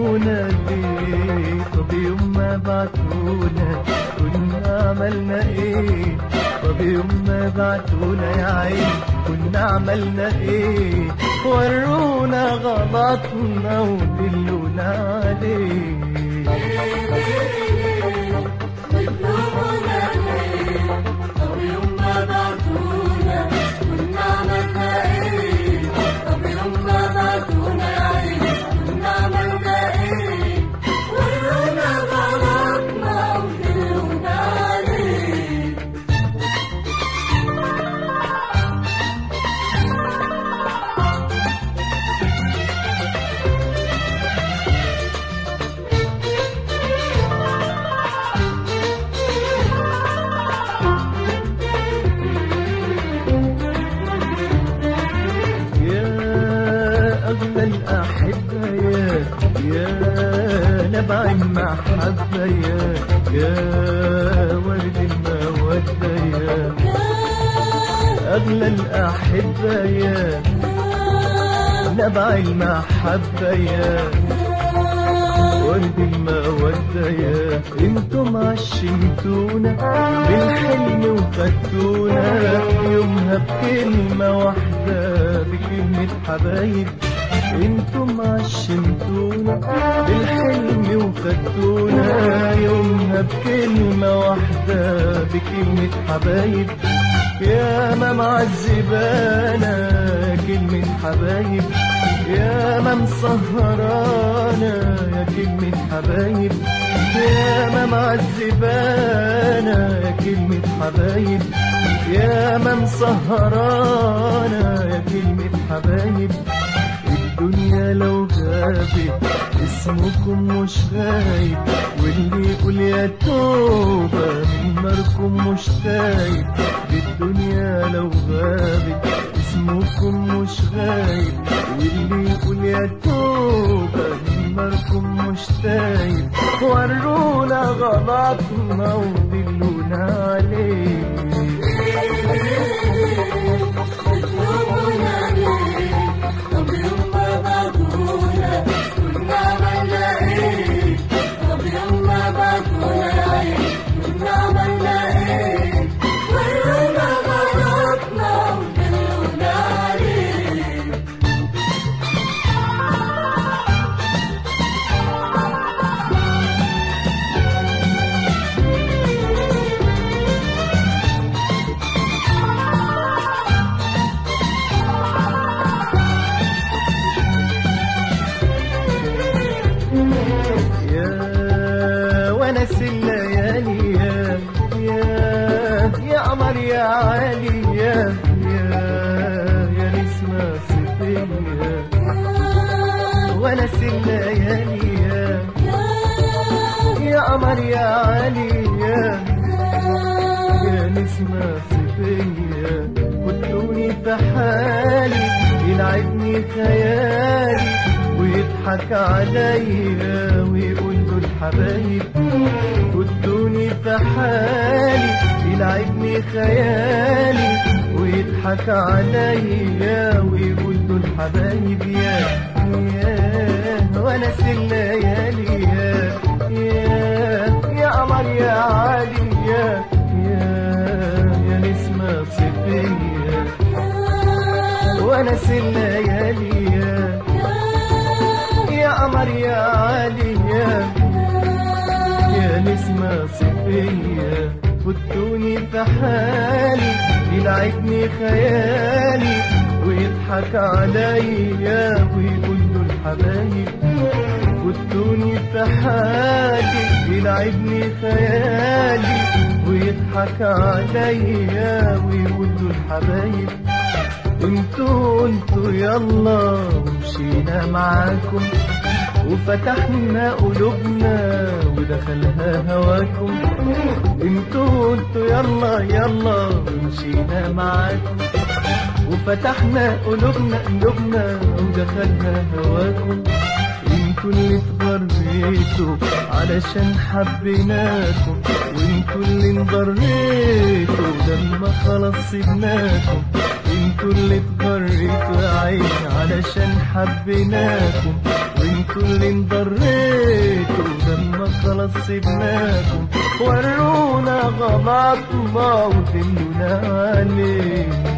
بعتونا ليه طب يوم ما بعتونا كنا عملنا ايه طب يوم ما بعتونا يا عين كنا عملنا ايه ورونا غلطنا ودلونا عليه يا أغلى الأحبة يا يا نبع المحبة يا يا ورد المودة يا أغلى الأحبة يا نبع المحبة يا ورد المودة يا انتم عشمتونا بالحلم وخدتونا يومها بكلمة واحدة بكلمة حبايب انتم عشمتونا بالحلم وخدتونا يومها بكلمة واحدة بكلمة حبايب يا ما معذبانا كلمة حبايب يا ما مسهرانا يا كلمة حبايب يا ما معذبانا يا كلمة حبايب يا ما مسهرانا يا كلمة حبايب الدنيا لو غابت اسمكم مش غايب واللي يقول يا توبة من ناركم مش تايب الدنيا لو غابت اسمكم مش غايب واللي يقول يا توبة من ناركم مش تايب ورونا غلطنا ودلونا عليه يا ونس الليالي يا يا يا قمر يا عالي يا يا يا نسمة صيفية ونس الليالي يا يا قمر يا عالي يا يا نسمة صيفية خدوني في حالي يلعبني خيالي ويضحك عليا ويقول له الحبايب خدوني في حالي يلعبني خيالي ويضحك عليا ويقول له الحبايب يا يا ونس الليالي يا يا يا قمر يا عالي يا يا يا نسمة صيفية ونس الليالي يا يا قمر يا عالي يا يا نسمة صيفية خدوني في حالي يلعبني خيالي ويضحك عليا ويقول له الحبايب خدوني في حالي يلعبني خيالي ويضحك عليا ويقول له الحبايب انتوا انتوا يلا ومشينا معاكم وفتحنا قلوبنا ودخلها هواكم انتوا انتوا يلا يلا ومشينا معاكم وفتحنا قلوبنا قلوبنا ودخلها هواكم انتوا اللي اتغريتوا علشان حبيناكم وانتوا اللي انضريتوا لما خلاص سيبناكم انتوا اللي اتغريتوا يا عيني علشان حبيناكم وانتوا انتوا اللي انضريتوا لما خلاص سيبناكم ورونا غلطنا وتمنونا عليه